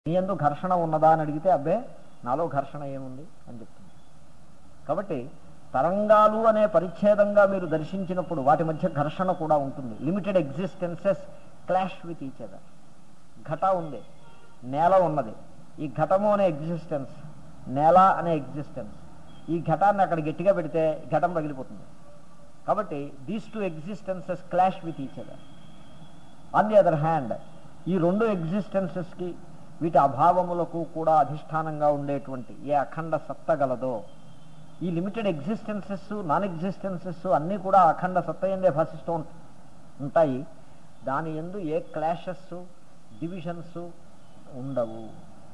నీ ఎందు ఘర్షణ ఉన్నదా అని అడిగితే అబ్బే నాలో ఘర్షణ ఏముంది అని చెప్తుంది కాబట్టి తరంగాలు అనే పరిచ్ఛేదంగా మీరు దర్శించినప్పుడు వాటి మధ్య ఘర్షణ కూడా ఉంటుంది limited existences clash with each other ఘట ఉంది నేల ఉన్నది ఈ ఘటము అనే ఎగ్జిస్టెన్స్ నేల అనే ఎగ్జిస్టెన్స్ ఈ ఘటాన్ని అక్కడ గట్టిగా పెడితే ఘటం పగిలిపోతుంది కాబట్టి these two existences clash with each other on the other hand ఈ రెండు ఎగ్జిస్టెన్సెస్కి వీటి అభావములకు కూడా అధిష్టానంగా ఉండేటువంటి ఏ అఖండ సత్త గలదో ఈ లిమిటెడ్ ఎగ్జిస్టెన్సెస్ నాన్ ఎగ్జిస్టెన్సెస్ అన్నీ కూడా అఖండ సత్త ఎందే భాషిస్తూ ఉం- ఉంటాయి దాని ఎందు ఏ క్లాషెస్ డివిజన్స్ ఉండవు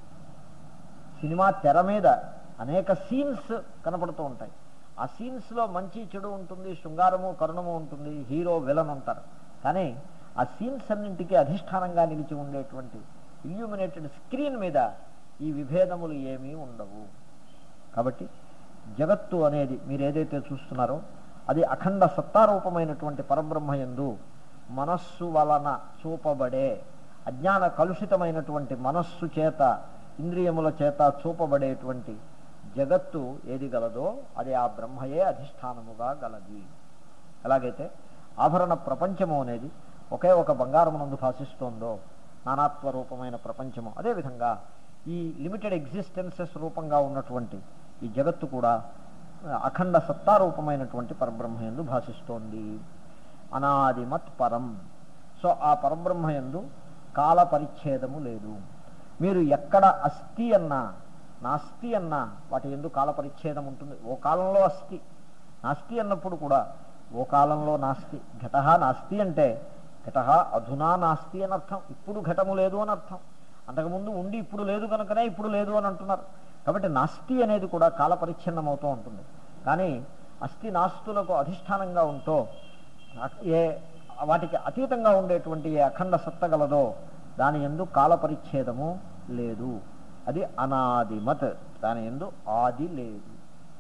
సినిమా తెర మీద అనేక సీన్స్ కనపడుతూ ఉంటాయి ఆ సీన్స్లో మంచి చెడు ఉంటుంది శృంగారము కరుణము ఉంటుంది హీరో విలన్ ఉంటారు కానీ ఆ సీన్స్ అన్నింటికి అధిష్టానంగా నిలిచి ఉండేటువంటి ఇల్యూమినేటెడ్ స్క్రీన్ మీద ఈ విభేదములు ఏమీ ఉండవు కాబట్టి జగత్తు అనేది మీరు ఏదైతే చూస్తున్నారో అది అఖండ సత్తారూపమైనటువంటి పరబ్రహ్మ యందు మనస్సు వలన చూపబడే అజ్ఞాన కలుషితమైనటువంటి మనస్సు చేత ఇంద్రియముల చేత చూపబడేటువంటి జగత్తు ఏది గలదో అది ఆ బ్రహ్మయే అధిష్టానముగా గలది ఎలాగైతే ఆభరణ ప్రపంచము అనేది ఒకే ఒక బంగారమునందు భాషిస్తోందో నానాత్వ రూపమైన ప్రపంచము అదేవిధంగా ఈ లిమిటెడ్ ఎగ్జిస్టెన్సెస్ రూపంగా ఉన్నటువంటి ఈ జగత్తు కూడా ఆ, అఖండ సత్తారూపమైనటువంటి పరబ్రహ్మయందు భాషిస్తోంది అనాదిమత్ పరం సో ఆ పరబ్రహ్మయందు కాల పరిచ్ఛేదము లేదు మీరు ఎక్కడ అస్థి అన్నా నాస్తి అన్నా వాటి ఎందు కాల పరిచ్ఛేదం ఉంటుంది ఓ కాలంలో అస్థి నాస్తి అన్నప్పుడు కూడా ఓ కాలంలో నాస్తి ఘట నాస్తి అంటే ఘట అధునా నాస్తి అని అర్థం ఇప్పుడు ఘటము లేదు అని అర్థం అంతకుముందు ఉండి ఇప్పుడు లేదు కనుకనే ఇప్పుడు లేదు అని అంటున్నారు కాబట్టి నాస్తి అనేది కూడా కాల పరిచ్ఛిన్నం అవుతూ ఉంటుంది కానీ అస్థి నాస్తులకు అధిష్టానంగా ఉంటూ ఏ వాటికి అతీతంగా ఉండేటువంటి ఏ అఖండ సత్త గలదో దాని ఎందు కాల పరిచ్ఛేదము లేదు అది అనాదిమత్ దాని ఎందు ఆది లేదు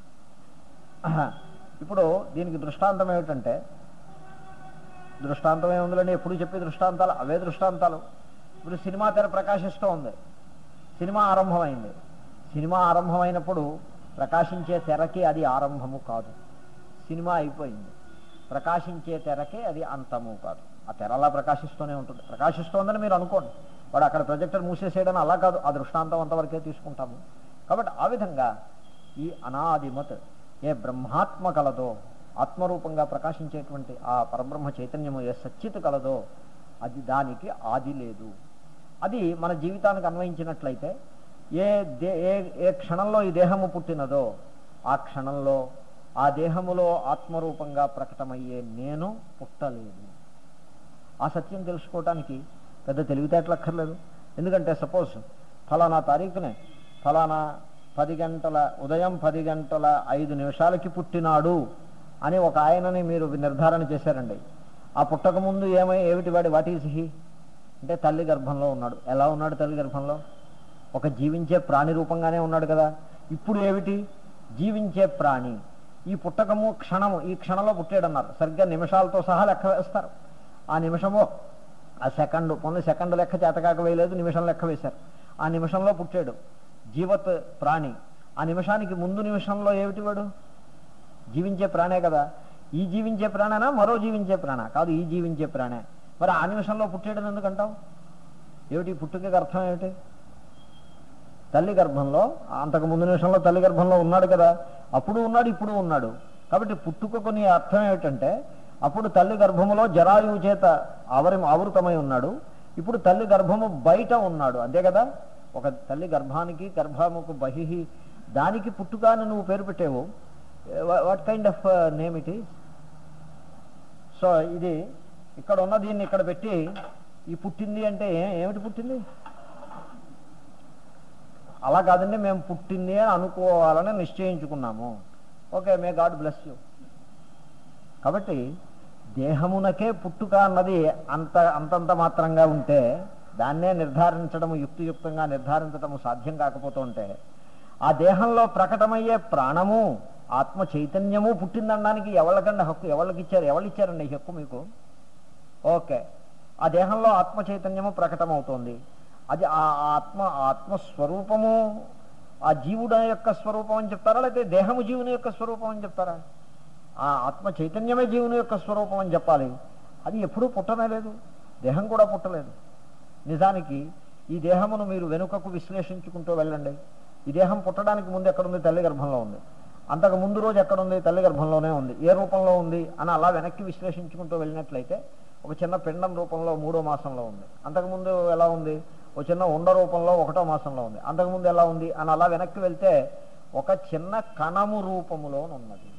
ఇప్పుడు దీనికి దృష్టాంతం ఏమిటంటే దృష్టాంతం ఏముందండి ఎప్పుడు చెప్పే దృష్టాంతాలు అవే దృష్టాంతాలు ఇప్పుడు సినిమా తెర ప్రకాశిస్తూ ఉంది సినిమా ఆరంభమైంది సినిమా ఆరంభమైనప్పుడు ప్రకాశించే తెరకి అది ఆరంభము కాదు సినిమా అయిపోయింది ప్రకాశించే తెరకే అది అంతము కాదు ఆ తెర అలా ప్రకాశిస్తూనే ఉంటుంది ప్రకాశిస్తోందని మీరు అనుకోండి వాడు అక్కడ ప్రొజెక్టర్ మూసేసేయడం అలా కాదు ఆ దృష్టాంతం అంతవరకే తీసుకుంటాము కాబట్టి ఆ విధంగా ఈ అనాదిమత్ ఏ బ్రహ్మాత్మ కలదో ఆత్మరూపంగా ప్రకాశించేటువంటి ఆ పరబ్రహ్మ చైతన్యము ఏ సచ్చిత్ కలదో అది దానికి ఆది లేదు అది మన జీవితానికి అన్వయించినట్లయితే ఏ దే ఏ ఏ క్షణంలో ఈ దేహము పుట్టినదో ఆ క్షణంలో ఆ దేహములో ఆత్మరూపంగా ప్రకటమయ్యే నేను పుట్టలేదు ఆ సత్యం తెలుసుకోవటానికి పెద్ద తెలివితేటలు అక్కర్లేదు ఎందుకంటే సపోజ్ ఫలానా తారీఖునే ఫలానా పది గంటల ఉదయం పది గంటల ఐదు నిమిషాలకి పుట్టినాడు అని ఒక ఆయనని మీరు నిర్ధారణ చేశారండి ఆ పుట్టక ముందు ఏమై ఏమిటి వాడి వాట్ ఈజ్ హీ అంటే తల్లి గర్భంలో ఉన్నాడు ఎలా ఉన్నాడు తల్లి గర్భంలో ఒక జీవించే ప్రాణి రూపంగానే ఉన్నాడు కదా ఇప్పుడు ఏమిటి జీవించే ప్రాణి ఈ పుట్టకము క్షణము ఈ క్షణంలో పుట్టాడన్నారు సరిగ్గా నిమిషాలతో సహా లెక్క వేస్తారు ఆ నిమిషము ఆ సెకండ్ పొన్ను సెకండ్ లెక్క చేతకాక వేయలేదు నిమిషం లెక్క వేశారు ఆ నిమిషంలో పుట్టాడు జీవత్ ప్రాణి ఆ నిమిషానికి ముందు నిమిషంలో ఏమిటి వాడు జీవించే ప్రాణే కదా ఈ జీవించే ప్రాణేనా మరో జీవించే ప్రాణ కాదు ఈ జీవించే ప్రాణే మరి ఆ నిమిషంలో పుట్టాడని ఎందుకంటావు ఏమిటి ఈ పుట్టుకకి అర్థం ఏమిటి తల్లి గర్భంలో అంతకు ముందు నిమిషంలో తల్లి గర్భంలో ఉన్నాడు కదా అప్పుడు ఉన్నాడు ఇప్పుడు ఉన్నాడు కాబట్టి పుట్టుకకు నీ అర్థం ఏమిటంటే అప్పుడు తల్లి గర్భములో జరాయువు చేత ఆవరి ఆవృతమై ఉన్నాడు ఇప్పుడు తల్లి గర్భము బయట ఉన్నాడు అంతే కదా ఒక తల్లి గర్భానికి గర్భముకు బహిహి దానికి పుట్టుక అని నువ్వు పేరు పెట్టేవు what kind of name it is so ఇది ఇక్కడ ఉన్న దీన్ని ఇక్కడ పెట్టి ఈ పుట్టింది అంటే ఏ- ఏమిటి పుట్టింది అలా కాదండి మేము పుట్టింది అని అనుకోవాలని నిశ్చయించుకున్నాము okay may God bless you కాబట్టి దేహమునకే పుట్టుక అన్నది అంత అంతంత మాత్రంగా ఉంటే దాన్నే నిర్ధారించడము యుక్తియుక్తంగా నిర్ధారించడము సాధ్యం కాకపోతూ ఉంటే ఆ దేహంలో ప్రకటమయ్యే ప్రాణము ఆత్మ చైతన్యము పుట్టిందనడానికి ఎవరికండి హక్కు ఎవరికి ఇచ్చారు ఎవరు ఇచ్చారండి ఈ హక్కు మీకు ఓకే ఆ దేహంలో ఆత్మ చైతన్యము ప్రకటమవుతోంది అది ఆ ఆత్మ ఆత్మస్వరూపము ఆ జీవుడు యొక్క స్వరూపం అని చెప్తారా లేకపోతే దేహము జీవుని యొక్క స్వరూపం అని చెప్తారా ఆ ఆత్మ చైతన్యమే జీవుని యొక్క స్వరూపం అని చెప్పాలి అది ఎప్పుడూ పుట్టనే లేదు దేహం కూడా పుట్టలేదు నిజానికి ఈ దేహమును మీరు వెనుకకు విశ్లేషించుకుంటూ వెళ్ళండి ఈ దేహం పుట్టడానికి ముందు ఎక్కడుంది తల్లి గర్భంలో ఉంది అంతకు ముందు రోజు ఎక్కడుంది తల్లి గర్భంలోనే ఉంది ఏ రూపంలో ఉంది అని అలా వెనక్కి విశ్లేషించుకుంటూ వెళ్ళినట్లయితే ఒక చిన్న పిండం రూపంలో మూడో మాసంలో ఉంది అంతకుముందు ఎలా ఉంది ఒక చిన్న ఉండ రూపంలో ఒకటో మాసంలో ఉంది అంతకుముందు ఎలా ఉంది అని అలా వెనక్కి వెళ్తే ఒక చిన్న కణము రూపములో ఉన్నది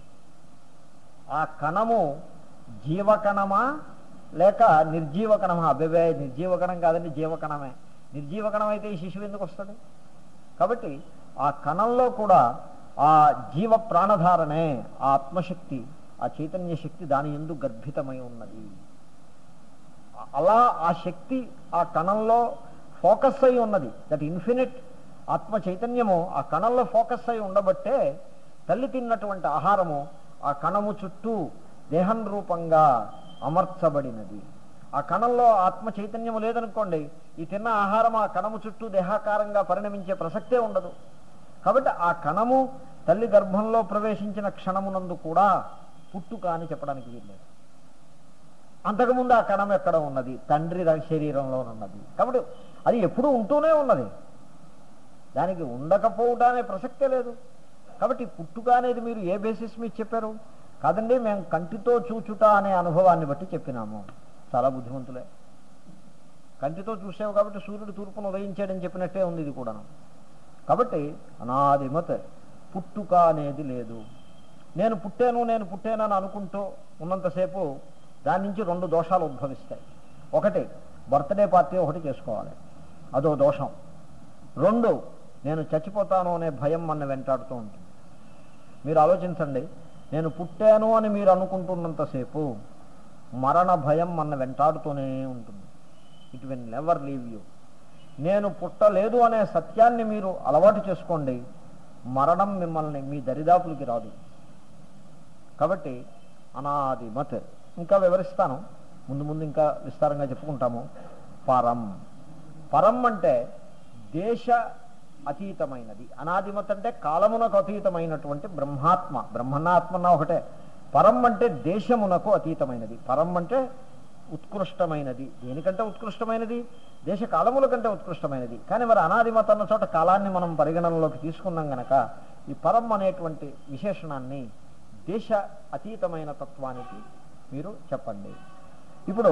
ఆ కణము జీవకణమా లేక నిర్జీవ కణమా అబ్బే నిర్జీవ కణం కాదండి జీవకణమే నిర్జీవ కణం అయితే ఈ శిశువు ఎందుకు వస్తుంది కాబట్టి ఆ కణంలో కూడా ఆ జీవ ప్రాణధారణే ఆ ఆత్మశక్తి ఆ చైతన్య శక్తి దాని ఎందు గర్భితమై ఉన్నది అలా ఆ శక్తి ఆ కణంలో ఫోకస్ అయి ఉన్నది దట్ ఇన్ఫినిట్ ఆత్మ చైతన్యము ఆ కణంలో ఫోకస్ అయి ఉండబట్టే తల్లి తిన్నటువంటి ఆహారము ఆ కణము చుట్టూ దేహం రూపంగా అమర్చబడినది ఆ కణంలో ఆత్మ చైతన్యము లేదనుకోండి ఈ తిన్న ఆహారం ఆ కణము చుట్టూ దేహాకారంగా పరిణమించే ప్రసక్తే ఉండదు కాబట్టి ఆ కణము తల్లి గర్భంలో ప్రవేశించిన క్షణమునందు కూడా పుట్టుక అని చెప్పడానికి వీల్లేదు అంతకుముందు ఆ కణం ఎక్కడ ఉన్నది తండ్రి ర- శరీరంలో ఉన్నది కాబట్టి అది ఎప్పుడూ ఉంటూనే ఉన్నది దానికి ఉండకపోవటం అనే ప్రసక్తే లేదు కాబట్టి పుట్టుక అనేది మీరు ఏ బేసిస్ మీద చెప్పారు కాదండి మేము కంటితో చూచుట అనే అనుభవాన్ని బట్టి చెప్పినాము చాలా బుద్ధిమంతులే కంటితో చూసావు కాబట్టి సూర్యుడు తూర్పును ఉదయించాడని చెప్పినట్టే ఉంది ఇది కూడాను కాబట్టి అనాదిమత్ పుట్టుక అనేది లేదు నేను పుట్టాను నేను పుట్టానని అనుకుంటూ ఉన్నంతసేపు దాని నుంచి రెండు దోషాలు ఉద్భవిస్తాయి ఒకటి బర్త్డే పార్టీ ఒకటి చేసుకోవాలి అదో దోషం రెండు నేను చచ్చిపోతాను అనే భయం మన వెంటాడుతూ ఉంటుంది మీరు ఆలోచించండి నేను పుట్టాను అని మీరు అనుకుంటున్నంతసేపు మరణ భయం మన వెంటాడుతూనే ఉంటుంది it will never leave you నేను పుట్టలేదు అనే సత్యాన్ని మీరు అలవాటు చేసుకోండి మరణం మిమ్మల్ని మీ దరిదాపులకి రాదు కాబట్టి అనాది మత్ ఇంకా వివరిస్తాను ముందు ముందు ఇంకా విస్తారంగా చెప్పుకుంటాము పరం పరం అంటే దేశ అతీతమైనది అనాదిమత్ అంటే కాలమునకు అతీతమైనటువంటి బ్రహ్మాత్మ బ్రహ్మణాత్మన ఒకటే పరం అంటే దేశమునకు అతీతమైనది పరం అంటే ఉత్కృష్టమైనది దేనికంటే ఉత్కృష్టమైనది దేశ కాలముల కంటే ఉత్కృష్టమైనది కానీ మరి అనాదిమత అన్న చోట కాలాన్ని మనం పరిగణనలోకి తీసుకున్నాం గనక ఈ పరం అనేటువంటి విశేషణాన్ని దేశ అతీతమైన తత్వానికి మీరు చెప్పండి ఇప్పుడు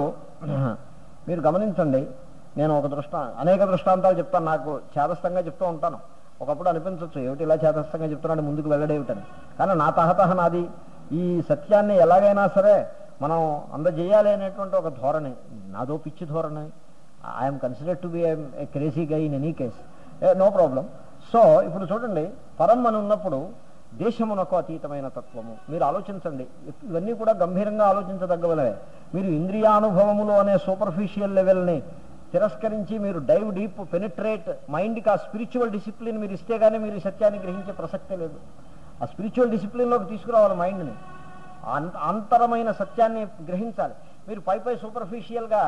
మీరు గమనించండి నేను ఒక దృష్టా అనేక దృష్టాంతాలు చెప్తాను నాకు చేదస్థంగా చెప్తూ ఉంటాను ఒకప్పుడు అనిపించవచ్చు ఏమిటి ఇలా చేదస్థంగా చెప్తున్నాడు ముందుకు వెళ్ళడేమిటని కానీ నా తహతహ నాది ఈ సత్యాన్ని ఎలాగైనా సరే మనం అందజేయాలి అనేటువంటి ఒక ధోరణి నాదో పిచ్చి ధోరణి I'm considered to be a crazy guy in any case no problem so ఇప్పుడు చూడండి పరం అని ఉన్నప్పుడు దేశమునకు అతీతమైన తత్వము మీరు ఆలోచించండి ఇవన్నీ కూడా గంభీరంగా ఆలోచించదగ్గవలే మీరు ఇంద్రియానుభవములు అనే సూపర్ఫిషియల్ లెవెల్ని తిరస్కరించి మీరు డైవ్ డీప్ పెనిట్రేట్ మైండ్కి ఆ స్పిరిచువల్ డిసిప్లిన్ మీరు ఇస్తే కానీ మీరు ఈ సత్యాన్ని గ్రహించే ప్రసక్తే లేదు ఆ స్పిరిచువల్ డిసిప్లిన్లోకి తీసుకురావాలి మైండ్ని అంత అంతరమైన సత్యాన్ని గ్రహించాలి మీరు పై పై సూపర్ఫిషియల్గా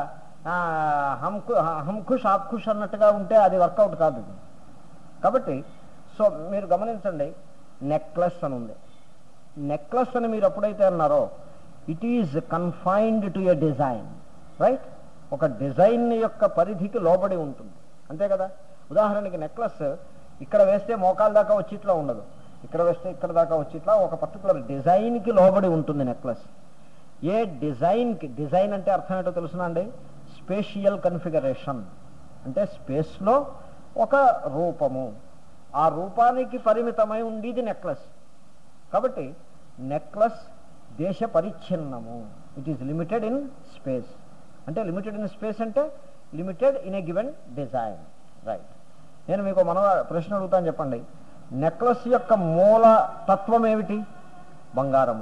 హంకు హంఖుష్ ఆప్ఖుష్ అన్నట్టుగా ఉంటే అది వర్కౌట్ కాదు ఇది కాబట్టి సో మీరు గమనించండి నెక్లెస్ అని ఉంది నెక్లెస్ అని మీరు ఎప్పుడైతే అన్నారో it is confined to a design right ఒక డిజైన్ యొక్క పరిధికి లోబడి ఉంటుంది అంతే కదా ఉదాహరణకి నెక్లెస్ ఇక్కడ వేస్తే మోకాల దాకా వచ్చి ఇట్లా ఉండదు ఇక్కడ వేస్తే ఇక్కడ దాకా వచ్చి ఇట్లా ఒక పర్టికులర్ డిజైన్కి లోబడి ఉంటుంది నెక్లెస్ ఏ డిజైన్కి డిజైన్ అంటే అర్థం ఏంటో తెలుసునా అండి స్పేషియల్ కన్ఫిగరేషన్ అంటే స్పేస్లో ఒక రూపము ఆ రూపానికి పరిమితమై ఉండేది నెక్లెస్ కాబట్టి నెక్లెస్ దేశ పరిచ్ఛిన్నము it is limited in space అంటే లిమిటెడ్ ఇన్ స్పేస్ అంటే limited in a given design right నేను మీకు మన ప్రశ్న అడుగుతాను చెప్పండి నెక్లెస్ యొక్క మూల తత్వం ఏమిటి బంగారము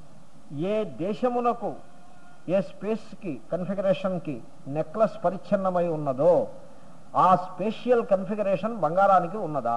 ఏ దేశమునకు ఏ స్పేస్కి కన్ఫిగరేషన్కి నెక్లెస్ పరిచ్ఛిన్నమై ఉన్నదో ఆ స్పేషియల్ కన్ఫిగరేషన్ బంగారానికి ఉన్నదా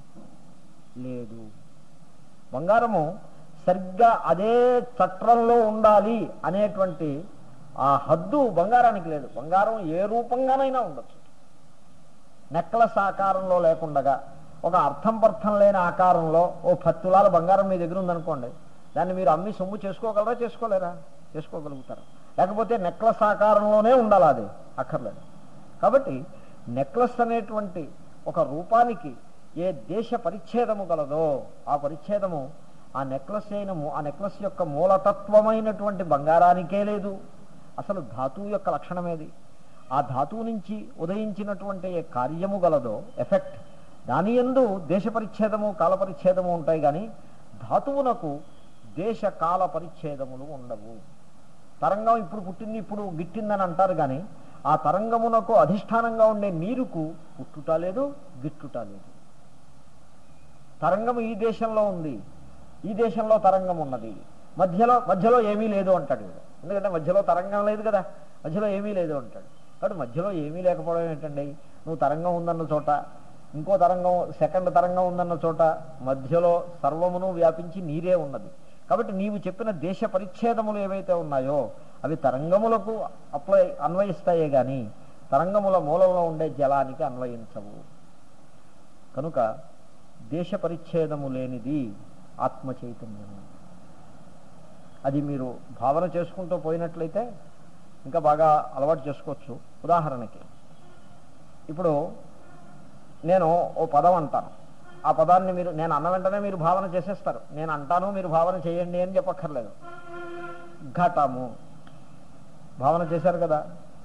లేదు బంగారము సరిగ్గా అదే చట్రంలో ఉండాలి అనేటువంటి ఆ హద్దు బంగారానికి లేదు బంగారం ఏ రూపంగానైనా ఉండొచ్చు నెక్లెస్ ఆకారంలో లేకుండగా ఒక అర్థం పర్థం లేని ఆకారంలో ఓ పత్తులాల బంగారం మీ దగ్గర ఉందనుకోండి దాన్ని మీరు అమ్మి సొమ్ము చేసుకోగలరా చేసుకోలేరా చేసుకోగలుగుతారు లేకపోతే నెక్లెస్ ఆకారంలోనే ఉండాలి అది అక్కర్లేదు కాబట్టి నెక్లెస్ అనేటువంటి ఒక రూపానికి ఏ దేశ పరిచ్ఛేదము గలదో ఆ పరిచ్ఛేదము ఆ నెక్లెస్ అయిన మూ- ఆ నెక్లెస్ యొక్క మూలతత్వమైనటువంటి బంగారానికే లేదు అసలు ధాతువు యొక్క లక్షణమేది ఆ ధాతువు నుంచి ఉదయించినటువంటి ఏ కార్యము గలదో ఎఫెక్ట్ దాని ఎందు దేశ పరిచ్ఛేదము కాల పరిచ్ఛేదము ఉంటాయి కానీ ధాతువునకు దేశ కాల పరిచ్ఛేదములు ఉండవు తరంగం ఇప్పుడు పుట్టింది ఇప్పుడు గిట్టిందని అంటారు కానీ ఆ తరంగమునకు అధిష్టానంగా ఉండే నీరుకు పుట్టుట లేదు గిట్టుట లేదు తరంగం ఈ దేశంలో ఉంది ఈ దేశంలో తరంగం ఉన్నది మధ్యలో మధ్యలో ఏమీ లేదు అంటాడు వీడు. ఎందుకంటే మధ్యలో తరంగం లేదు కదా మధ్యలో ఏమీ లేదు అంటాడు కాబట్టి మధ్యలో ఏమీ లేకపోవడం ఏంటండి నువ్వు తరంగం ఉందన్న చోట ఇంకో తరంగం సెకండ్ తరంగం ఉందన్న చోట మధ్యలో సర్వమును వ్యాపించి నీరే ఉన్నది కాబట్టి నీవు చెప్పిన దేశ పరిచ్ఛేదములు ఏవైతే ఉన్నాయో అవి తరంగములకు అప్లై అన్వయిస్తాయే గాని తరంగముల మూలంలో ఉండే జలానికి అన్వయించవు కనుక దేశ పరిచ్ఛేదము లేనిది ఆత్మ చైతన్యము అది మీరు భావన చేసుకుంటూ పోయినట్లయితే ఇంకా బాగా అలవాటు చేసుకోవచ్చు ఉదాహరణకి ఇప్పుడు నేను ఓ పదం అంటాను ఆ పదాన్ని మీరు నేను అన్న వెంటనే మీరు భావన చేసేస్తారు నేను అంటాను మీరు భావన చేయండి అని చెప్పక్కర్లేదు ఘటము భావన చేశారు కదా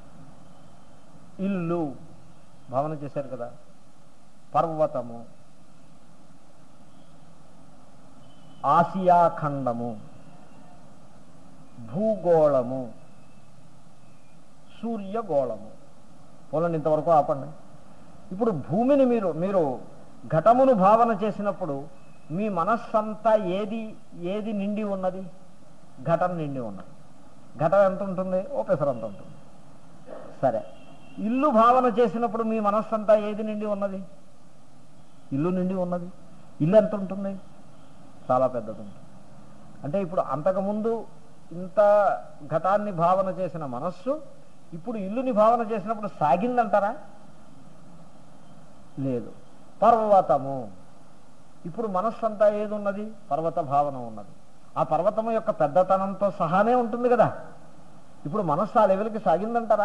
ఇల్లు భావన చేశారు కదా పర్వతము ఆసియా ఖండము భూగోళము సూర్యగోళము పోలండి ఇంతవరకు ఆపండి ఇప్పుడు భూమిని మీరు మీరు ఘటమును భావన చేసినప్పుడు మీ మనస్సంతా ఏది ఏది నిండి ఉన్నది ఘటం నిండి ఉన్నది ఘటం ఎంత ఉంటుంది ఓ పెసరంత ఉంటుంది సరే ఇల్లు భావన చేసినప్పుడు మీ మనస్సంతా ఏది నిండి ఉన్నది ఇల్లు నిండి ఉన్నది ఇల్లు ఎంత ఉంటుంది చాలా పెద్దది ఉంటుంది అంటే ఇప్పుడు అంతకుముందు ఇంత ఘటాన్ని భావన చేసిన మనస్సు ఇప్పుడు ఇల్లుని భావన చేసినప్పుడు సాగిందంటారా లేదు పర్వతము ఇప్పుడు మనస్సు అంతా ఏది ఉన్నది పర్వత భావన ఉన్నది ఆ పర్వతము యొక్క పెద్దతనంతో సహానే ఉంటుంది కదా ఇప్పుడు మనస్సు ఆ లెవెల్కి సాగిందంటారా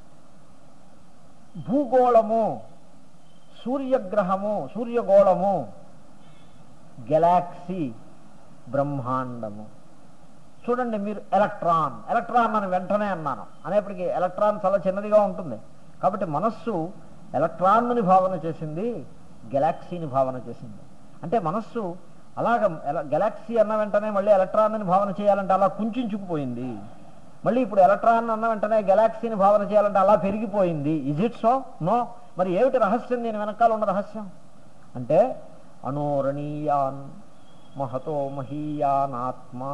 భూగోళము సూర్యగ్రహము సూర్యగోళము గెలాక్సీ బ్రహ్మాండము చూడండి మీరు ఎలక్ట్రాన్ ఎలక్ట్రాన్ అని వెంటనే అన్నాను అనేప్పటికీ ఎలక్ట్రాన్ చాలా చిన్నదిగా ఉంటుంది కాబట్టి మనస్సు ఎలక్ట్రాన్ని భావన చేసింది గెలాక్సీని భావన చేసింది అంటే మనస్సు అలాగ గెలాక్సీ అన్న వెంటనే మళ్ళీ ఎలక్ట్రాన్ని భావన చేయాలంటే అలా కుంచుకుపోయింది మళ్ళీ ఇప్పుడు ఎలక్ట్రాన్ అన్న వెంటనే గెలాక్సీని భావన చేయాలంటే అలా పెరిగిపోయింది ఇజ్ ఇట్ సో నో మరి ఏమిటి రహస్యం దీని వెనకాల ఉన్న రహస్యం అంటే అనోరణీయాన్ మహతో మహీయానాత్మా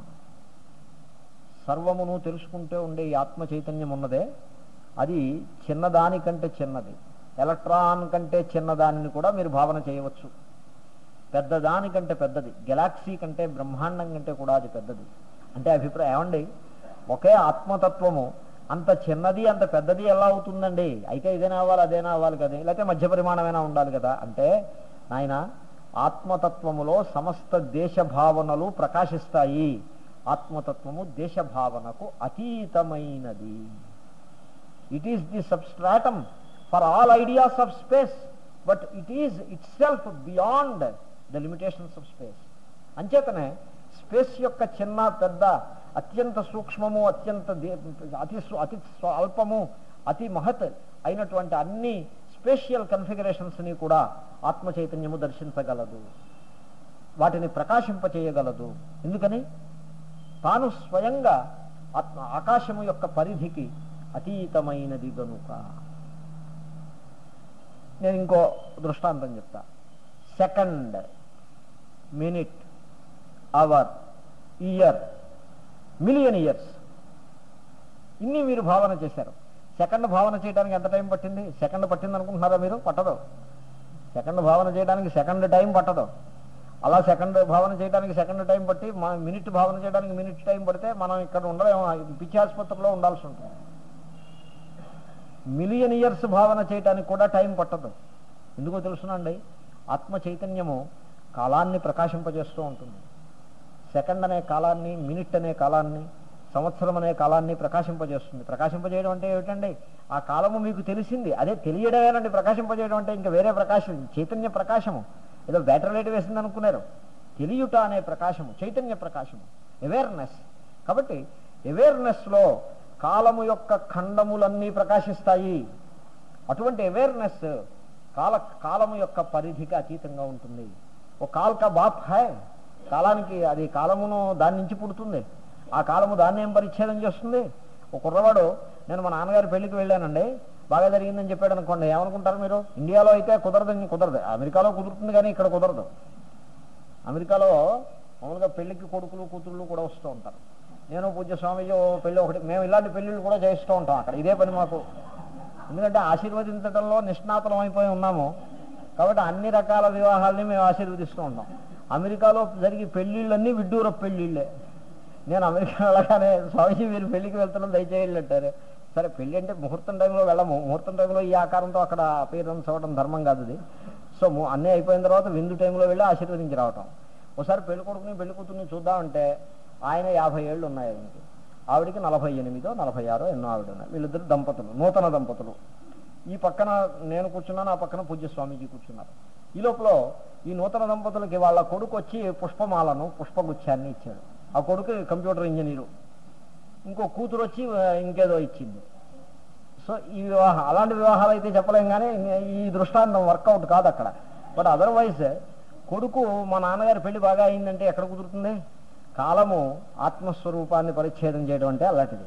సర్వమును తెలుసుకుంటే ఉండే ఈ ఆత్మ చైతన్యం ఉన్నదే అది చిన్నదానికంటే చిన్నది ఎలక్ట్రాన్ కంటే చిన్నదానిని కూడా మీరు భావన చేయవచ్చు పెద్దదానికంటే పెద్దది గెలాక్సీ కంటే బ్రహ్మాండం కంటే కూడా అది పెద్దది అంటే అభిప్రాయం ఏమండి ఒకే ఆత్మతత్వము అంత చిన్నది అంత పెద్దది ఎలా అవుతుందండి అయితే ఇదేనా అవ్వాలి అదేనా అవ్వాలి కదా లేకపోతే మధ్య పరిమాణమైనా ఉండాలి కదా అంటే నాయన ఆత్మతత్వములో సమస్త దేశ భావనలు ప్రకాశిస్తాయి ఆత్మతత్వము దేశ భావనకు అతీతమైనది it is the substratum for all ideas of space but it is itself beyond the limitations of space అంచేతనే స్పేస్ యొక్క చిన్న పెద్ద అత్యంత సూక్ష్మము అత్యంత దే- అతి సు- అతి స్వల్పము అతి మహత్ అయినటువంటి అన్ని స్పేషియల్ కన్ఫిగరేషన్స్ని కూడా ఆత్మ చైతన్యము దర్శించగలదు వాటిని ప్రకాశింపచేయగలదు ఎందుకని తాను స్వయంగా ఆత్మ ఆకాశము యొక్క పరిధికి అతీతమైనది గనుక నేను ఇంకో దృష్టాంతం చెప్తా second minute hour year million years ఇన్ని మీరు భావన చేశారు సెకండ్ భావన చేయడానికి ఎంత టైం పట్టింది సెకండ్ పట్టింది అనుకుంటున్నారా మీరు పట్టదు సెకండ్ భావన చేయడానికి సెకండ్ టైం పట్టదు అలా సెకండ్ భావన చేయడానికి సెకండ్ టైం పట్టి మన మినిట్ భావన చేయడానికి మినిట్ టైం పడితే మనం ఇక్కడ ఉండలేము పిచ్చి ఆసుపత్రిలో ఉండాల్సి ఉంటుంది మిలియన్ ఇయర్స్ భావన చేయడానికి కూడా టైం పట్టదు ఎందుకో తెలుసునండి ఆత్మ చైతన్యము కాలాన్ని ప్రకాశింపజేస్తూ ఉంటుంది సెకండ్ అనే కాలాన్ని మినిట్ అనే కాలాన్ని సంవత్సరం అనే కాలాన్ని ప్రకాశింపజేస్తుంది ప్రకాశింపజేయడం అంటే ఏమిటండి ఆ కాలము మీకు తెలిసింది అదే తెలియడమేనండి ప్రకాశింపజేయడం అంటే ఇంకా వేరే ప్రకాశం చైతన్య ప్రకాశము ఏదో బ్యాటరీ లైట్ వేసింది అనుకున్నారు తెలియుట అనే ప్రకాశము చైతన్య ప్రకాశము అవేర్నెస్ కాబట్టి అవేర్నెస్లో కాలము యొక్క ఖండములన్నీ ప్రకాశిస్తాయి అటువంటి అవేర్నెస్ కాల కాలము యొక్క పరిధికి అతీతంగా ఉంటుంది ఓ కాల్ కా బాప్ హై కాలానికి అది కాలమును దాని నుంచి పుడుతుంది ఆ కాలము దాన్ని ఏం పరిచ్ఛేదం చేస్తుంది ఒక కుర్రవాడు నేను మా నాన్నగారి పెళ్లికి వెళ్ళానండి బాగా జరిగిందని చెప్పాడు అనుకోండి ఏమనుకుంటారు మీరు ఇండియాలో అయితే కుదరదని కుదరదు అమెరికాలో కుదురుతుంది కానీ ఇక్కడ కుదరదు అమెరికాలో మామూలుగా పెళ్లికి కొడుకులు కూతుళ్ళు కూడా వస్తూ ఉంటారు నేను పూజ్య స్వామీజీ ఓ పెళ్లి ఒకటి మేము ఇలాంటి పెళ్లిళ్ళు కూడా చేస్తూ ఉంటాం అక్కడ ఇదే పని మాకు ఎందుకంటే ఆశీర్వదించడంలో నిష్ణాతులం అయిపోయి ఉన్నాము కాబట్టి అన్ని రకాల వివాహాలని మేము ఆశీర్వదిస్తూ ఉంటాం అమెరికాలో జరిగే పెళ్లిళ్ళన్నీ విడ్డూర పెళ్లిళ్ళే నేను అమెరికా వెళ్ళగానే స్వామీజీ మీరు పెళ్లికి వెళ్తున్నాం దయచేయాలి అంటారు సరే పెళ్లి అంటే ముహూర్తం టైంలో వెళ్ళము ముహూర్తం టైంలో ఈ ఆకారంతో అక్కడ అపీరెన్స్ అవ్వడం ధర్మం కాదు అది సో ము- అన్నీ అయిపోయిన తర్వాత విందు టైంలో వెళ్ళి ఆశీర్వదించి రావటం ఒకసారి పెళ్లి కొడుకుని పెళ్లి కూతుర్ని చూద్దామంటే ఆయన యాభై ఏళ్ళు ఉన్నాయి ఆయనకి ఆవిడికి నలభై ఎనిమిదో నలభై ఆరో ఎన్నో ఆవిడ ఉన్నాయి వీళ్ళిద్దరు దంపతులు నూతన దంపతులు ఈ పక్కన నేను కూర్చున్నాను ఆ పక్కన పూజ్య స్వామీజీ కూర్చున్నారు ఈ లోపల ఈ నూతన దంపతులకి వాళ్ళ కొడుకు వచ్చి పుష్పమాలను పుష్పగుచ్చాన్ని ఇచ్చాడు ఆ కొడుకు కంప్యూటర్ ఇంజనీరు ఇంకో కూతురు వచ్చి ఆ, ఇంకేదో ఇచ్చింది సో ఈ వివాహం అలాంటి వివాహాలు అయితే చెప్పలేం కానీ ఈ దృష్టాంతం వర్కౌట్ కాదు అక్కడ బట్ అదర్వైజ్ కొడుకు మా నాన్నగారి పెళ్లి బాగా అయిందంటే ఎక్కడ కుదురుతుంది కాలము ఆత్మస్వరూపాన్ని పరిచ్ఛేదం చేయడం అంటే అలాంటిది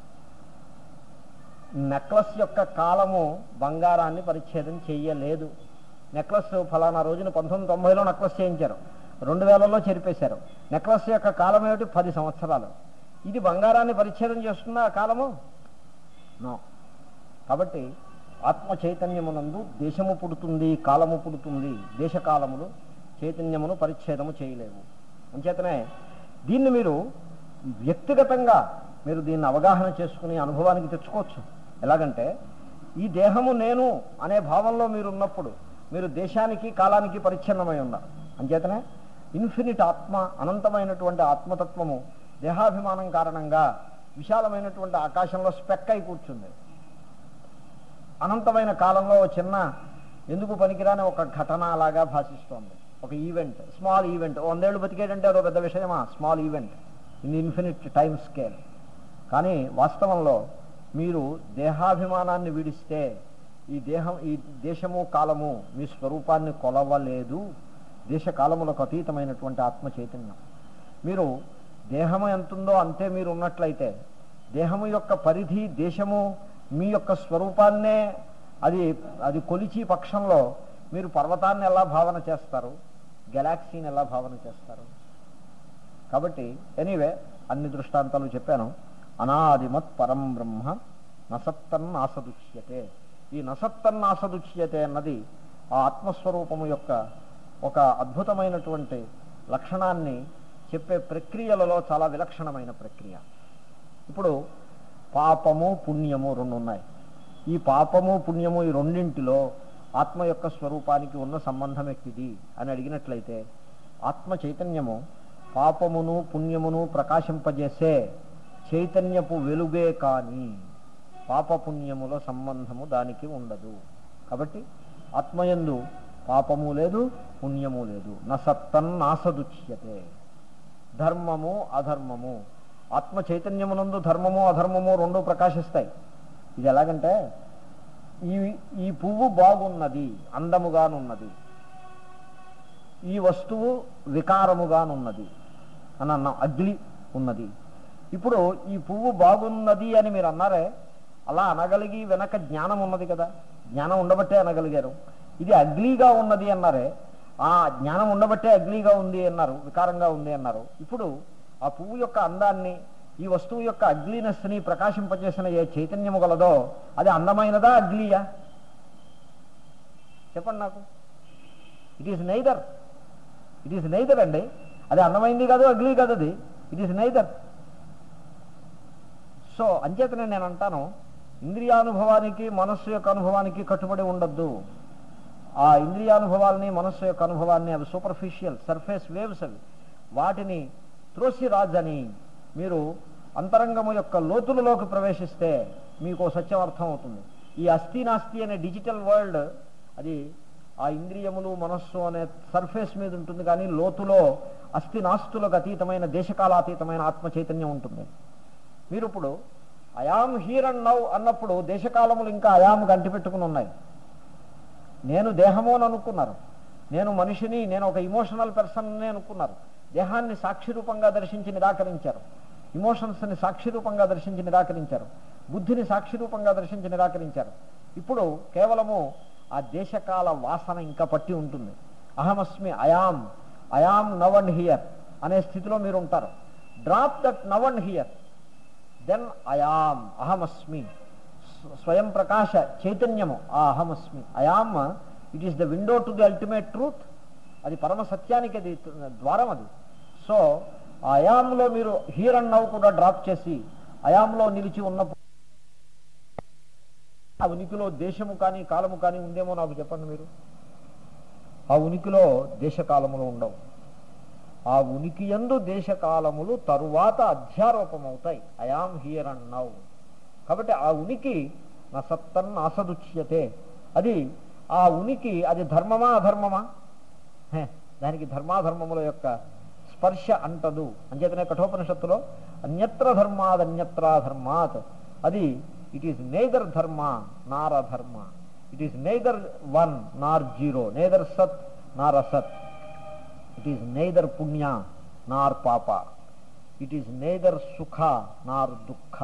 నెక్లెస్ యొక్క కాలము బంగారాన్ని పరిచ్ఛేదం చెయ్యలేదు నెక్లెస్ ఫలానా రోజున పంతొమ్మిది తొంభైలో నెక్లెస్ చేయించారు రెండు వేలలో చెరిపేశారు నెక్లెస్ యొక్క కాలం ఏమిటి పది సంవత్సరాలు ఇది బంగారాన్ని పరిచ్ఛేదం చేస్తుందా ఆ కాలము నో కాబట్టి ఆత్మ చైతన్యమునందు దేశము పుడుతుంది కాలము పుడుతుంది దేశకాలములు చైతన్యమును పరిచ్ఛేదము చేయలేవు అంచేతనే దీన్ని మీరు వ్యక్తిగతంగా మీరు దీన్ని అవగాహన చేసుకుని అనుభవానికి తెచ్చుకోవచ్చు ఎలాగంటే ఈ దేహము నేను అనే భావంలో మీరు ఉన్నప్పుడు మీరు దేశానికి కాలానికి పరిచ్ఛిన్నమై ఉన్నారు అంచేతనే ఇన్ఫినిట్ ఆత్మ అనంతమైనటువంటి ఆత్మతత్వము దేహాభిమానం కారణంగా విశాలమైనటువంటి ఆకాశంలో స్పెక్ అయి కూర్చుంది అనంతమైన కాలంలో ఓ చిన్న ఎందుకు పనికిరాని ఒక ఘటన అలాగా భాషిస్తోంది ఒక ఈవెంట్ స్మాల్ ఈవెంట్ వందేళ్ళు బతికేటంటే అదో పెద్ద విషయమా small event in infinite time scale కానీ వాస్తవంలో మీరు దేహాభిమానాన్ని విడిస్తే ఈ దేహం ఈ దేశము కాలము మీ స్వరూపాన్ని కొలవలేదు దేశ కాలములకు అతీతమైనటువంటి ఆత్మ చైతన్యం మీరు దేహము ఎంతుందో అంతే మీరు ఉన్నట్లయితే దేహము యొక్క పరిధి దేశము మీ యొక్క స్వరూపాన్నే అది అది కొలిచి పక్షంలో మీరు పర్వతాన్ని ఎలా భావన చేస్తారు గెలాక్సీని ఎలా భావన చేస్తారు కాబట్టి ఎనీవే అన్ని దృష్టాంతాలు చెప్పాను అనాదిమత్ పరం బ్రహ్మ నసత్తన్ ఆసదుచ్యతే ఈ నసత్తన్ ఆసదుచ్యతే అన్నది ఆ ఆత్మస్వరూపము యొక్క ఒక అద్భుతమైనటువంటి లక్షణాన్ని చెప్పే ప్రక్రియలలో చాలా విలక్షణమైన ప్రక్రియ ఇప్పుడు పాపము పుణ్యము రెండు ఉన్నాయి ఈ పాపము పుణ్యము ఈ రెండింటిలో ఆత్మ యొక్క స్వరూపానికి ఉన్న సంబంధం ఎక్కిది అని అడిగినట్లయితే ఆత్మ చైతన్యము పాపమును పుణ్యమును ప్రకాశింపజేసే చైతన్యపు వెలుగే కానీ పాపపుణ్యముల సంబంధము దానికి ఉండదు కాబట్టి ఆత్మయందు పాపము లేదు పుణ్యము లేదు నసత్తన్ నాసదుచ్యతే ధర్మము అధర్మము ఆత్మ చైతన్యమునందు ధర్మము అధర్మము రెండు ప్రకాశిస్తాయి ఇది ఎలాగంటే ఈ ఈ పువ్వు బాగున్నది అందముగానున్నది ఈ వస్తువు వికారముగానున్నది అని అన్నాం అగ్లి ఉన్నది ఇప్పుడు ఈ పువ్వు బాగున్నది అని మీరు అన్నారే అలా అనగలిగి వెనక జ్ఞానం ఉన్నది కదా జ్ఞానం ఉండబట్టే అనగలిగారు ఇది అగ్లీగా ఉన్నది అన్నారే ఆ జ్ఞానం ఉండబట్టే అగ్లీగా ఉంది అన్నారు వికారంగా ఉంది అన్నారు ఇప్పుడు ఆ పువ్వు యొక్క అందాన్ని ఈ వస్తువు యొక్క అగ్లీనెస్ని ప్రకాశింపజేసిన ఏ చైతన్యము గలదో అది అందమైనదా అగ్లీయా చెప్పండి నాకు it is neither it is neither అండి అది అందమైంది కాదు అగ్లీ కాదు అది ఇట్ ఈస్ నైదర్ సో అంచేతనే నేను అంటాను ఇంద్రియానుభవానికి మనస్సు యొక్క అనుభవానికి కట్టుబడి ఉండొద్దు ఆ ఇంద్రియానుభవాల్ని మనస్సు యొక్క అనుభవాన్ని అవి సూపర్ఫిషియల్ సర్ఫేస్ వేవ్స్ అవి వాటిని త్రోసి రాజని మీరు అంతరంగము యొక్క లోతులలోకి ప్రవేశిస్తే మీకు సత్యం అర్థం అవుతుంది ఈ అస్థి నాస్తి అనే డిజిటల్ వరల్డ్ అది ఆ ఇంద్రియములు మనస్సు అనే సర్ఫేస్ మీద ఉంటుంది కానీ లోతులో అస్థి నాస్తులకు అతీతమైన దేశకాలాతీతమైన ఆత్మ చైతన్యం ఉంటుంది మీరు ఇప్పుడు అయామ్ హీర్ అండ్ నవ్ అన్నప్పుడు దేశకాలములు ఇంకా అయాముకు అంటిపెట్టుకుని ఉన్నాయి నేను దేహము అని అనుకున్నారు నేను మనిషిని నేను ఒక ఇమోషనల్ పర్సన్ అనుకున్నారు దేహాన్ని సాక్షి రూపంగా దర్శించి నిరాకరించారు ఇమోషన్స్ని సాక్షి రూపంగా దర్శించి నిరాకరించారు బుద్ధిని సాక్షి రూపంగా దర్శించి నిరాకరించారు ఇప్పుడు కేవలము ఆ దేశకాల వాసన ఇంకా పట్టి ఉంటుంది అహమస్మి I am I am now and here అనే స్థితిలో మీరు ఉంటారు drop that now and here then I am అహమస్మి స్వ- స్వయం ప్రకాశ చైతన్యము ఆ అహమస్మి I am it is the window to the ultimate truth అది పరమ సత్యానికి అది ద్వారం అది సో ఆ అయాంలో మీరు హీర్ అండ్ నవ్ కూడా డ్రాప్ చేసి అయాంలో నిలిచి ఉన్నప్పుడు ఆ ఉనికిలో దేశము కానీ కాలము కానీ ఉందేమో నాకు చెప్పండి మీరు ఆ ఉనికిలో దేశకాలములు ఉండవు ఆ ఉనికి ఎందు దేశకాలములు తరువాత అధ్యారోపమవుతాయి ఐఆమ్ హియర్ అండ్ నౌ కాబట్టి ఆ ఉనికి నా సత్తన్ అసదుచ్యతే అది ఆ ఉనికి అది ధర్మమా అధర్మమా హే, దానికి ధర్మాధర్మముల యొక్క స్పర్శ అంటదు అంచేతనే కఠోపనిషత్తులో అన్యత్ర ధర్మాద్ అన్యత్రా ధర్మాత్ అది ఇట్ ఈస్ నేదర్ ధర్మ నార్ అధర్మ it is neither one nor zero neither సత్ నార్ అసత్ ఇట్ ఈస్ నేదర్ పుణ్య నార్ పాప ఇట్ ఈస్ నేదర్ సుఖ నార్ దుఃఖ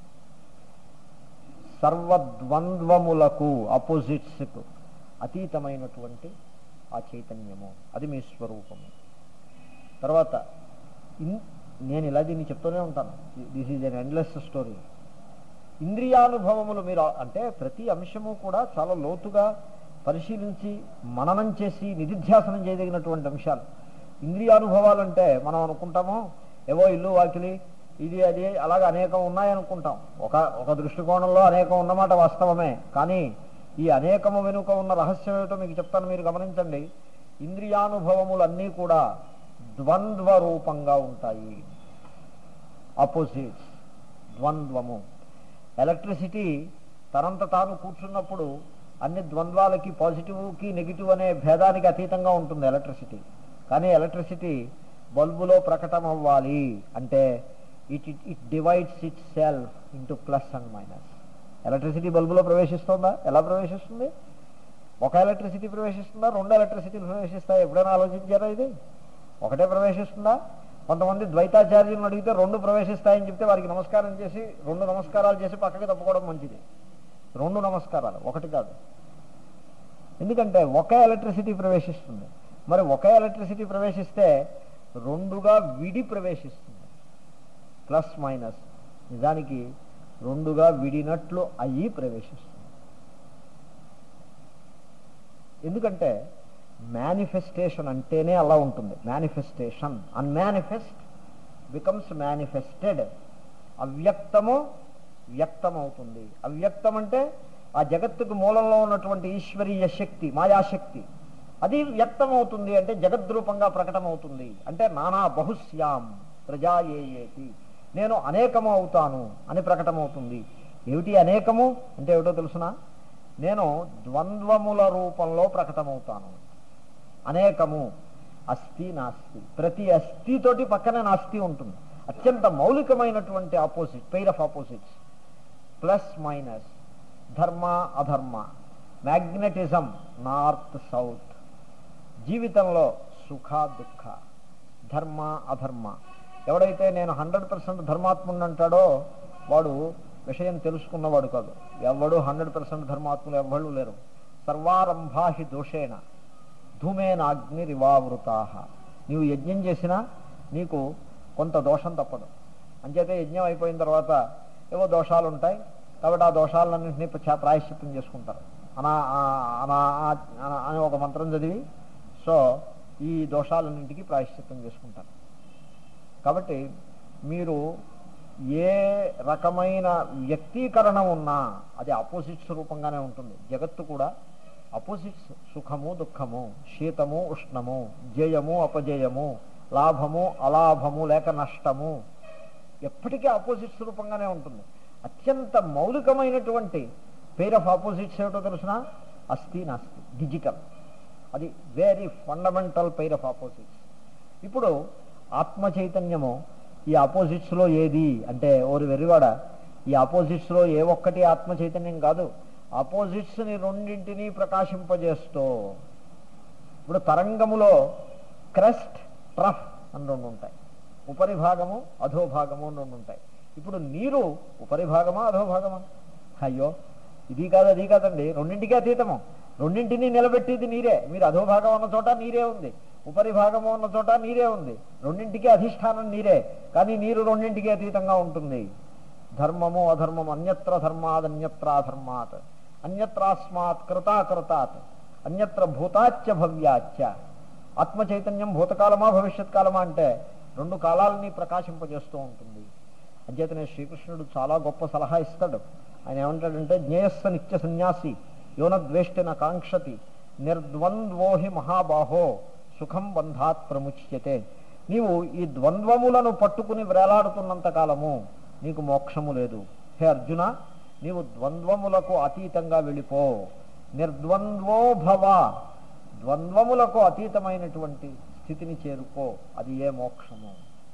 సర్వద్వంద్వములకు అపోజిట్స్కు అతీతమైనటువంటి ఆ చైతన్యము అది మీ స్వరూపము తర్వాత ఇన్ నేను ఇలా దీన్ని చెప్తూనే ఉంటాను this is an endless story ఇంద్రియానుభవములు మీరు అంటే ప్రతి అంశము కూడా చాలా లోతుగా పరిశీలించి మననం చేసి నిధిధ్యాసనం చేయదగినటువంటి అంశాలు ఇంద్రియానుభవాలంటే మనం అనుకుంటాము ఏవో ఇల్లు వాకిలి ఇది అది అలాగ అనేకం ఉన్నాయనుకుంటాం ఒక ఒక దృష్టికోణంలో అనేకం ఉన్నమాట వాస్తవమే కానీ ఈ అనేకము వెనుక ఉన్న రహస్యం ఏమిటో మీకు చెప్తాను మీరు గమనించండి ఇంద్రియానుభవములన్నీ కూడా ద్వంద్వ రూపంగా ఉంటాయి ఆపోజిట్స్ ద్వంద్వము ఎలక్ట్రిసిటీ తనంత తాను కూర్చున్నప్పుడు అన్ని ద్వంద్వాలకి పాజిటివ్కి నెగిటివ్ అనే భేదానికి అతీతంగా ఉంటుంది ఎలక్ట్రిసిటీ కానీ ఎలక్ట్రిసిటీ బల్బులో ప్రకటన అవ్వాలి అంటే it it it divides itself into plus and minus electricity బల్బులో ప్రవేశిస్తుందా ఎలా ప్రవేశిస్తుంది ఒక ఎలక్ట్రిసిటీ ప్రవేశిస్తుందా రెండు ఎలక్ట్రిసిటీ ప్రవేశిస్తాయి ఎప్పుడైనా ఆలోచించారా ఇది ఒకటే ప్రవేశిస్తుందా కొంతమంది ద్వైతాచార్యులను అడిగితే రెండు ప్రవేశిస్తాయని చెప్తే వారికి నమస్కారం చేసి రెండు నమస్కారాలు చేసి పక్కకి తప్పుకోవడం మంచిది రెండు నమస్కారాలు ఒకటి కాదు ఎందుకంటే ఒకే ఎలక్ట్రిసిటీ ప్రవేశిస్తుంది మరి ఒకే ఎలక్ట్రిసిటీ ప్రవేశిస్తే రెండుగా విడి ప్రవేశిస్తుంది ప్లస్ మైనస్ నిజానికి రెండుగా విడినట్లు అయ్యి ప్రవేశిస్తుంది ఎందుకంటే మేనిఫెస్టేషన్ అంటేనే అలా ఉంటుంది మేనిఫెస్టేషన్ అన్మానిఫెస్ట్ బికమ్స్ మేనిఫెస్టెడ్ అవ్యక్తము వ్యక్తమవుతుంది అవ్యక్తం అంటే ఆ జగత్తుకు మూలంలో ఉన్నటువంటి ఈశ్వరీయ శక్తి మాయాశక్తి అది వ్యక్తమవుతుంది అంటే జగద్రూపంగా ప్రకటమవుతుంది అంటే నానా బహుశ్యాం ప్రజాయేయేతి నేను అనేకము అవుతాను అని ప్రకటమవుతుంది ఏమిటి అనేకము అంటే ఏమిటో తెలుసునా నేను ద్వంద్వముల రూపంలో ప్రకటమవుతాను అనేకము అస్థి నాస్తి ప్రతి అస్థితోటి పక్కనే నాస్తి ఉంటుంది అత్యంత మౌలికమైనటువంటి opposite pair of opposites plus minus ధర్మ అధర్మ మ్యాగ్నెటిజం నార్త్ సౌత్ జీవితంలో సుఖ దుఃఖ ధర్మ అధర్మ ఎవడైతే నేను హండ్రెడ్ పర్సెంట్ ధర్మాత్ముడు అంటాడో వాడు విషయం తెలుసుకున్నవాడు కాదు ఎవడు హండ్రెడ్ పర్సెంట్ ధర్మాత్ములు ఎవ్వళ్ళు లేరు సర్వారంభాహి దోషేణ ధూమేన అగ్నిరివావృతా నీవు యజ్ఞం చేసినా నీకు కొంత దోషం తప్పదు అంచేతే యజ్ఞం అయిపోయిన తర్వాత ఏవో దోషాలు ఉంటాయి కాబట్టి ఆ దోషాలన్నింటినీ ప్ర- ప్రాయశ్చిత్తం చేసుకుంటారు అనా ఆ- అనా అనా- అని ఒక మంత్రం చదివి సో ఈ దోషాలన్నింటికి ప్రాయశ్చిత్తం చేసుకుంటారు కాబట్టి మీరు ఏ రకమైన వ్యక్తీకరణ ఉన్నా అది ఆపోజిట్స్ రూపంగానే ఉంటుంది జగత్తు కూడా అపోజిట్స్ సుఖము దుఃఖము శీతము ఉష్ణము జయము అపజయము లాభము అలాభము లేక నష్టము ఎప్పటికీ ఆపోజిట్స్ రూపంగానే ఉంటుంది అత్యంత మౌలికమైనటువంటి పేర్ ఆఫ్ ఆపోజిట్స్ ఏమిటో తెలుసిన అస్థి నాస్తి డిజిటల్ అది very fundamental pair of opposites ఇప్పుడు ఆత్మ చైతన్యము ఈ ఆపోజిట్స్లో ఏది అంటే ఓరి వెర్రివాడ ఈ ఆపోజిట్స్లో ఏ ఒక్కటి ఆత్మ చైతన్యం కాదు ఆపోజిట్స్ని రెండింటినీ ప్రకాశింపజేస్తూ ఇప్పుడు తరంగములో క్రెస్ట్ ట్రఫ్ అని రెండు ఉంటాయి ఉపరిభాగము అధోభాగము అని రెండు ఉంటాయి ఇప్పుడు నీరు ఉపరిభాగమా అధోభాగమా అయ్యో ఇది కాదు అది కాదండి రెండింటికి అతీతము రెండింటినీ నిలబెట్టేది నీరే మీరు అధోభాగం ఉన్న చోట నీరే ఉంది ఉపరిభాగము ఉన్న చోట నీరే ఉంది రెండింటికి అధిష్టానం నీరే కానీ నీరు రెండింటికి అతీతంగా ఉంటుంది ధర్మము అధర్మం అన్యత్ర ధర్మాద్ అన్యత్ర అధర్మాత్ అన్యత్రాస్మాత్ కృతాకృతాత్ అన్యత్ర భూతాచ్య భవ్యాచ్య ఆత్మ చైతన్యం భూతకాలమా భవిష్యత్ కాలమా అంటే రెండు కాలాలని ప్రకాశింపజేస్తూ ఉంటుంది అంచేతనే శ్రీకృష్ణుడు చాలా గొప్ప సలహా ఇస్తాడు ఆయన ఏమంటాడంటే జ్ఞేయస్స నిత్య సన్యాసి యోన ద్వేష్టిన కాంక్షతి నిర్ద్వంద్వోహి మహాబాహో సుఖం బంధాత్ ప్రముచ్యతే నీవు ఈ ద్వంద్వములను పట్టుకుని వేలాడుతున్నంత కాలము నీకు మోక్షము లేదు హే అర్జున నీవు ద్వంద్వములకు అతీతంగా వెళ్ళిపో నిర్ద్వంద్వో భవ ద్వంద్వములకు అతీతమైనటువంటి స్థితిని చేరుకో అది ఏ మోక్షము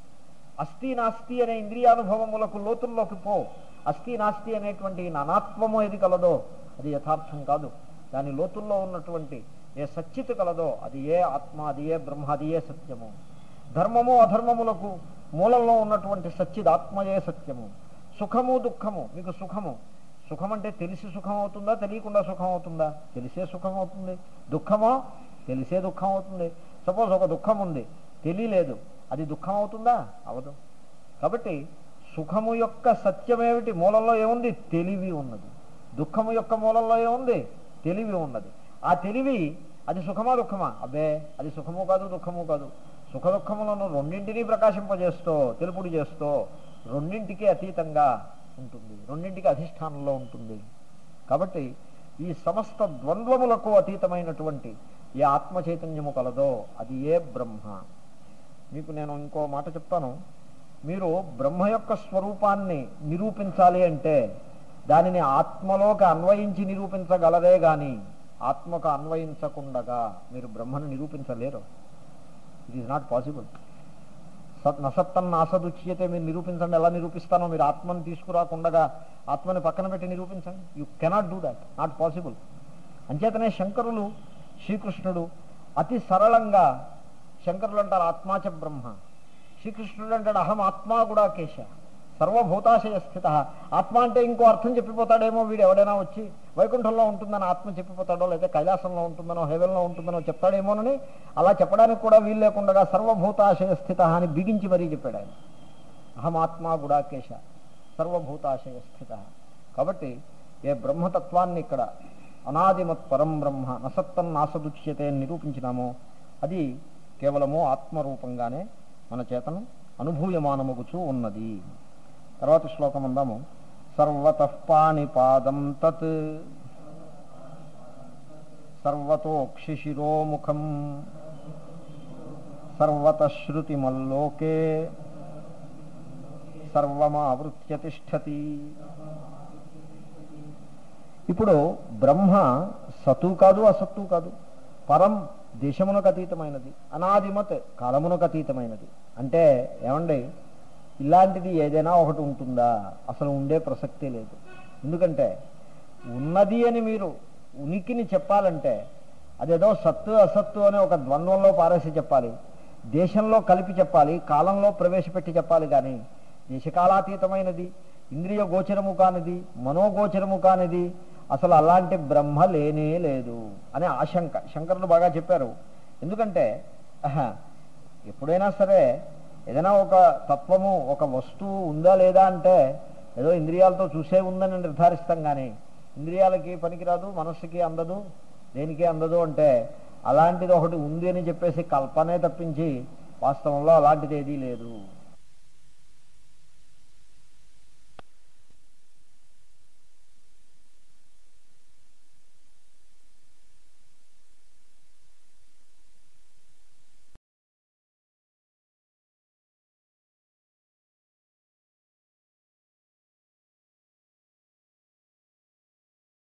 అస్థి నాస్తి అనే ఇంద్రియానుభవములకు లోతుల్లోకి పో అస్థి నాస్తి అనేటువంటి నానాత్వము ఏది కలదో అది యథార్థం కాదు దాని లోతుల్లో ఉన్నటువంటి ఏ సచ్చిత్ కలదో అది ఏ ఆత్మ అది ఏ బ్రహ్మ అది ఏ సత్యము ధర్మము అధర్మములకు మూలంలో ఉన్నటువంటి సచ్చిద్ ఆత్మయే సత్యము సుఖము దుఃఖము మీకు సుఖము సుఖం అంటే తెలిసి సుఖం అవుతుందా తెలియకుండా సుఖం అవుతుందా తెలిసే సుఖం అవుతుంది దుఃఖమో తెలిసే దుఃఖం అవుతుంది సపోజ్ ఒక దుఃఖం ఉంది తెలియలేదు అది దుఃఖం అవుతుందా అవదు కాబట్టి సుఖము యొక్క సత్యమేమిటి మూలంలో ఏముంది తెలివి ఉన్నది దుఃఖము యొక్క మూలంలో ఏముంది తెలివి ఉన్నది ఆ తెలివి అది సుఖమా దుఃఖమా అబ్బే అది సుఖము కాదు దుఃఖము కాదు సుఖ దుఃఖములను రెండింటినీ ప్రకాశింపజేస్తూ తెలుపుడు చేస్తూ రెండింటికి అతీతంగా ఉంటుంది రెండింటికి అధిష్టానంలో ఉంటుంది కాబట్టి ఈ సమస్త ద్వంద్వములకు అతీతమైనటువంటి ఏ ఆత్మ చైతన్యము కలదో అది ఏ బ్రహ్మ మీకు నేను ఇంకో మాట చెప్తాను మీరు బ్రహ్మ యొక్క స్వరూపాన్ని నిరూపించాలి అంటే దానిని ఆత్మలోకి అన్వయించి నిరూపించగలరే గాని ఆత్మకు అన్వయించకుండగా మీరు బ్రహ్మను నిరూపించలేరు ఇట్ ఈస్ నాట్ పాసిబుల్ సత్ నసత్తన్ నాసదుచ్యతే మీరు నిరూపించండి ఎలా నిరూపిస్తానో మీరు ఆత్మను తీసుకురాకుండగా ఆత్మని పక్కన పెట్టి నిరూపించండి you cannot do that not possible అంచేతనే శంకరులు శ్రీకృష్ణుడు అతి సరళంగా శంకరులు అంటారు ఆత్మాచ బ్రహ్మ శ్రీకృష్ణుడు అంటాడు అహం ఆత్మా కూడా కేశ సర్వభూతాశయ స్థిత ఆత్మ అంటే ఇంకో అర్థం చెప్పిపోతాడేమో వీడు ఎవడైనా వచ్చి వైకుంఠంలో ఉంటుందని ఆత్మ చెప్పిపోతాడో లేదా కైలాసంలో ఉంటుందనో హెవెన్లో ఉంటుందనో చెప్తాడేమోనని అలా చెప్పడానికి కూడా వీలు లేకుండా సర్వభూతాశయ స్థిత అని బిగించి మరీ చెప్పాడు ఆయన అహమాత్మా గుడాకేశ సర్వభూతాశయ స్థిత కాబట్టి ఏ బ్రహ్మతత్వాన్ని ఇక్కడ అనాదిమత్ పరం బ్రహ్మ నసత్తం నాసదుచ్యతే అని నిరూపించినామో అది కేవలము ఆత్మరూపంగానే మన చేతను అనుభూయమానముగుచూ ఉన్నది తర్వాత శ్లోకం అందాము సర్వత పాణిపాదం తత్ సర్వతోక్షిశిరోముఖం సర్వత శృతిమల్లోకే సర్వమావృత్య తిష్టతి ఇప్పుడు బ్రహ్మ సత్తు కాదు అసత్తు కాదు పరం దేశమునకు అతీతమైనది అనాదిమత్ కాలమునకు అతీతమైనది అంటే ఏమండి ఇలాంటిది ఏదైనా ఒకటి ఉంటుందా అసలు ఉండే ప్రసక్తే లేదు ఎందుకంటే ఉన్నది అని మీరు ఉనికిని చెప్పాలంటే అదేదో సత్తు అసత్తు అనే ఒక ద్వంద్వంలో పారేసి చెప్పాలి దేశంలో కలిపి చెప్పాలి కాలంలో ప్రవేశపెట్టి చెప్పాలి కానీ దేశకాలాతీతమైనది ఇంద్రియ గోచరము కానిది మనోగోచరము కానిది అసలు అలాంటి బ్రహ్మ లేనే లేదు అనే ఆశంక శంకరులు బాగా చెప్పారు ఎందుకంటే ఆహా, ఎప్పుడైనా సరే ఏదైనా ఒక తత్వము ఒక వస్తువు ఉందా లేదా అంటే ఏదో ఇంద్రియాలతో చూసే ఉందని నిర్ధారిస్తాం కానీ ఇంద్రియాలకి పనికిరాదు మనస్సుకి అందదు దేనికి అందదు అంటే అలాంటిది ఒకటి ఉంది అని చెప్పేసి కల్పనే తప్పించి వాస్తవంలో అలాంటిది ఏదీ లేదు